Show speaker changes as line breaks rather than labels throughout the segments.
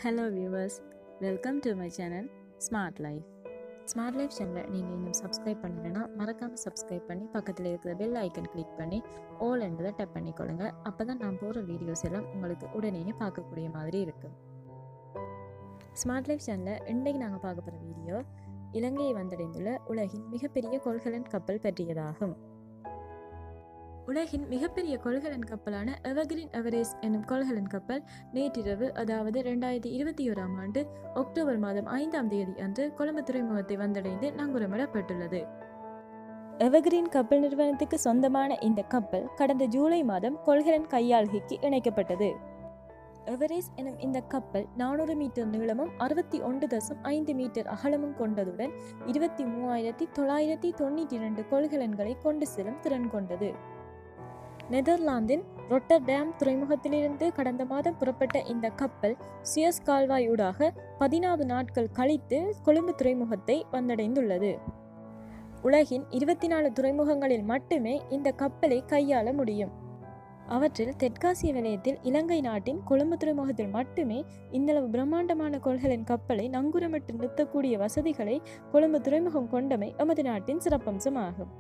hello viewers welcome to my channel smart life smart life சேனலை நீங்கள் இன்னும் subscribe பண்ணலைன்னா மறக்காமல் சப்ஸ்கிரைப் பண்ணி பக்கத்தில் இருக்கிற பெல் ஐக்கன் கிளிக் பண்ணி ஆல் என்பதை டப் பண்ணிக்கொள்ளுங்க அப்போ தான் நான் போகிற வீடியோஸ் எல்லாம் உங்களுக்கு உடனே பார்க்கக்கூடிய மாதிரி இருக்கும் ஸ்மார்ட் லைஃப் சேனலில் இன்றைக்கு நாங்கள் பார்க்க போகிற வீடியோ இலங்கையை வந்தடைந்துள்ள உலகின் மிகப்பெரிய கொள்கலன் கப்பல் பற்றியதாகும் உலகின் மிகப்பெரிய கொள்கலன் கப்பலான எவர்கிரீன் எவரேஸ்ட் என்னும் கொள்கலன் கப்பல் நேற்றிரவு அதாவது ரெண்டாயிரத்தி இருபத்தி ஓராம் ஆண்டு அக்டோபர் மாதம் ஐந்தாம் தேதி அன்று கொழும்பு துறைமுகத்தை வந்தடைந்து நங்குரமிடப்பட்டுள்ளது எவர்கிரீன் கப்பல் நிறுவனத்துக்கு சொந்தமான இந்த கப்பல் கடந்த ஜூலை மாதம் கொள்கலன் கையாள்கைக்கு இணைக்கப்பட்டது எவரேஸ்ட் எனும் இந்த கப்பல் நானூறு மீட்டர் நீளமும் அறுபத்தி ஒன்று தசம் ஐந்து மீட்டர் அகலமும் கொண்டதுடன் இருபத்தி மூவாயிரத்தி தொள்ளாயிரத்தி தொண்ணூற்றி இரண்டு கொள்கலன்களை கொண்டு செல்லும் திறன் கொண்டது நெதர்லாந்தின் ரொட்டர்டேம் துறைமுகத்திலிருந்து கடந்த மாதம் புறப்பட்ட இந்த கப்பல் சுயஸ் கால்வாயூடாக பதினாறு நாட்கள் கழித்து கொழும்பு துறைமுகத்தை வந்தடைந்துள்ளது உலகின் இருபத்தி நாலு துறைமுகங்களில் மட்டுமே இந்த கப்பலை கையாள முடியும் அவற்றில் தெற்காசிய வலயத்தில் இலங்கை நாட்டின் கொழும்பு துறைமுகத்தில் மட்டுமே இந்தளவு பிரம்மாண்டமான கொள்கலின் கப்பலை நங்குரமிட்டு நிறுத்தக்கூடிய வசதிகளை கொழும்பு துறைமுகம் கொண்டமை எமது நாட்டின் சிறப்பம்சமாகும்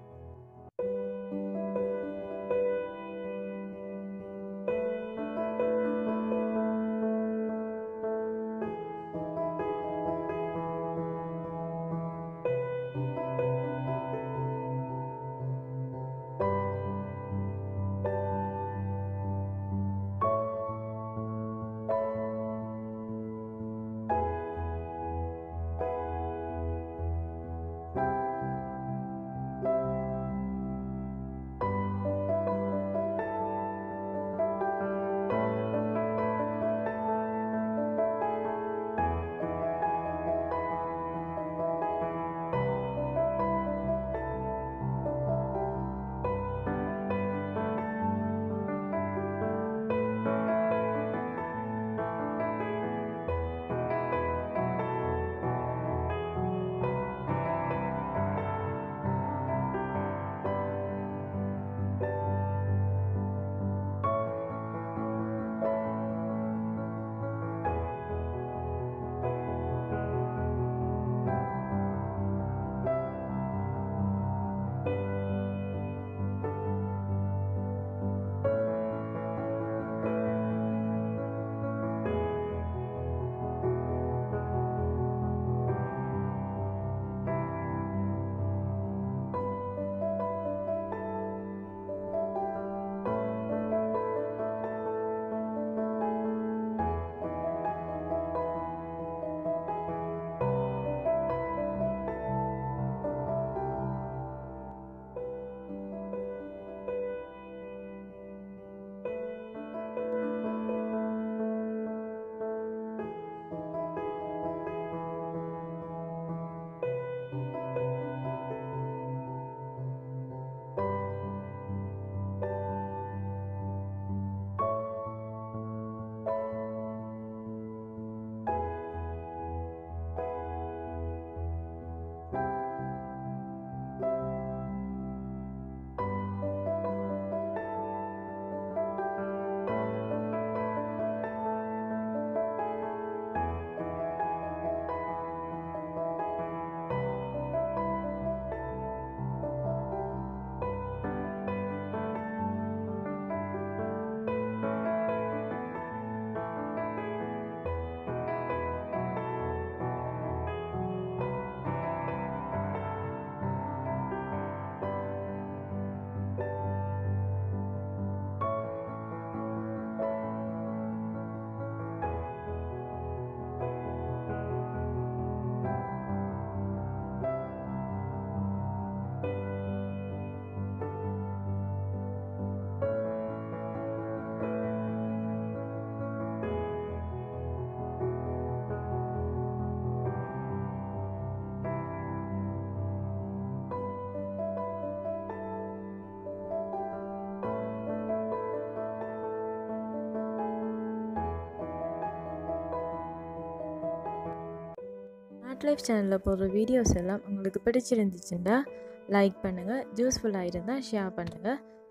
ஸ்மார்ட் லைஃப் சேனலில் போடுற வீடியோஸ் எல்லாம் உங்களுக்கு பிடிச்சிருந்துச்சுன்னா லைக் பண்ணுங்கள் யூஸ்ஃபுல்லாக இருந்தால் ஷேர் பண்ணுங்கள்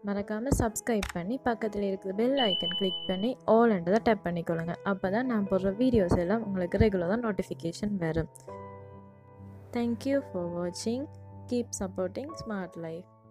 மறக்காமல் சப்ஸ்கிரைப் பண்ணி பக்கத்தில் இருக்கிற பெல் ஐக்கன் கிளிக் பண்ணி ஆல்ன்றதை டேப் பண்ணிக்கொள்ளுங்க அப்போ தான் நான் போடுற வீடியோஸ் எல்லாம் உங்களுக்கு ரெகுலராக நோட்டிஃபிகேஷன் வரும் தேங்க்யூ ஃபார் வாட்சிங் கீப் சப்போர்ட்டிங் ஸ்மார்ட் லைஃப்